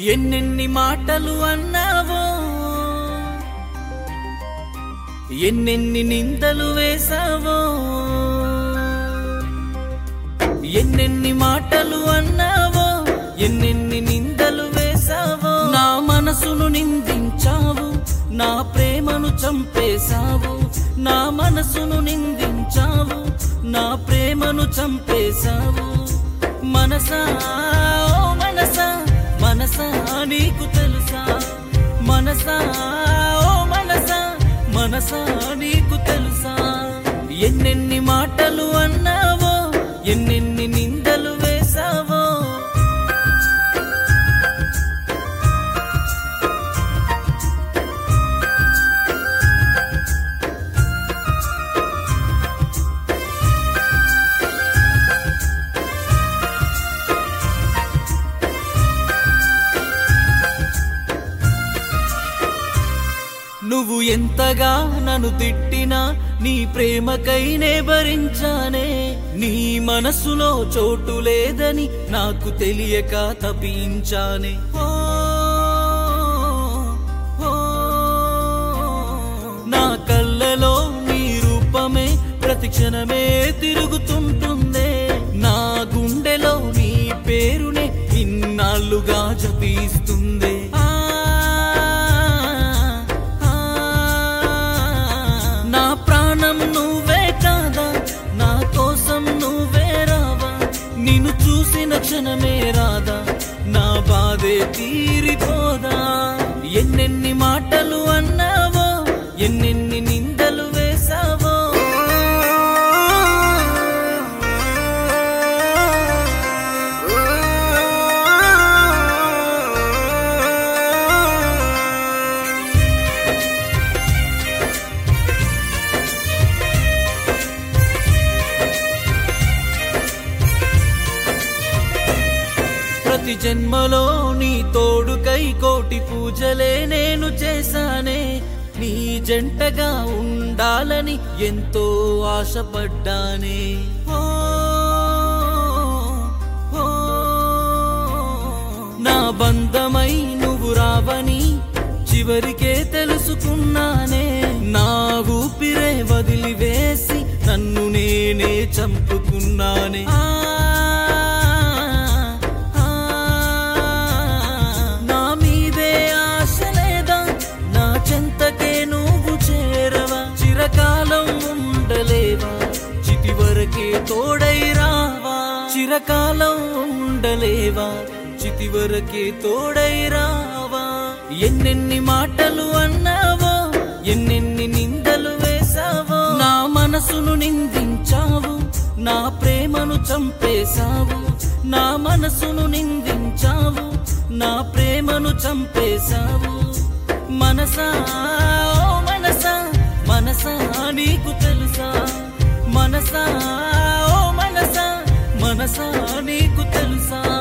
ఎన్నెన్ని మాటలు అన్నావో ఎన్నెన్ని నిందలు వేసావో ఎన్నెన్ని మాటలు అన్నావో ఎన్నెన్ని నిందలు వేసావో నా మనసును నిందించావు నా ప్రేమను చంపేశావు నా మనసును నిందించావు నా ప్రేమను చంపేశావు మనసా ఓ మనసా మనసా నీకు తెలుసా మనసా ఓ మనసా మనసా నీకు తెలుసా ఎన్నెన్ని మాటలు అన్నావో ఎన్నెన్ని నిందలు వేసావో నువ్వు ఎంతగా నన్ను తిట్టినా నీ ప్రేమకైనే భరించానే నీ మనసులో చోటు లేదని నాకు తెలియక తప్పించానే ఓ, ఓ, నా కళ్ళలో నీ రూపమే ప్రతి క్షణమే తిరుగుతుంటుందే నా గుండెలో నీ పేరునే ఇన్నాళ్ళుగా జపిస్తుందే ఆ, ఆ, నా ప్రాణం నువ్వే కాదా నా కోసం నువ్వే రావా నిన్ను చూసిన క్షణమే రాదా నా బాధే తీరిపోదా ఎన్నెన్ని మాటలు అన్నావో ఎన్నెన్ని నిందలు వేసావో ప్రతి జన్మలో నీ తోడుకై కోటి పూజలే నేను చేశానే నీ జంటగా ఉండాలని ఎంతో ఆశపడ్డానే ఓ, ఓ, నా బంధమై నువ్వు రావని చివరికే తెలుసుకున్నానే నా ఊపిరే వదిలివేసి నన్ను నేనే చంపుకున్నానే ఆ, ఆ, నా మీదే ఆశ లేదా నా చెంతకే నువ్వు చేరవా చిరకాలం ఉండలేవా చితి వరకే తోడై రావా చిరకాలం ఉండలేవా చితి వరకే తోడై రావా ఎన్నెన్ని మాటలు అన్నావో ఎన్నెన్ని నిందలు వేసావో నా మనసును నిందించావు నా ప్రేమను చంపేశావు నా మనసును నిందించావు నా ప్రేమను చంపేశావు మనసా ఓ మనసా మనసా నీకు తెలుసా మనసా ఓ మనసా మనసా నీకు తెలుసా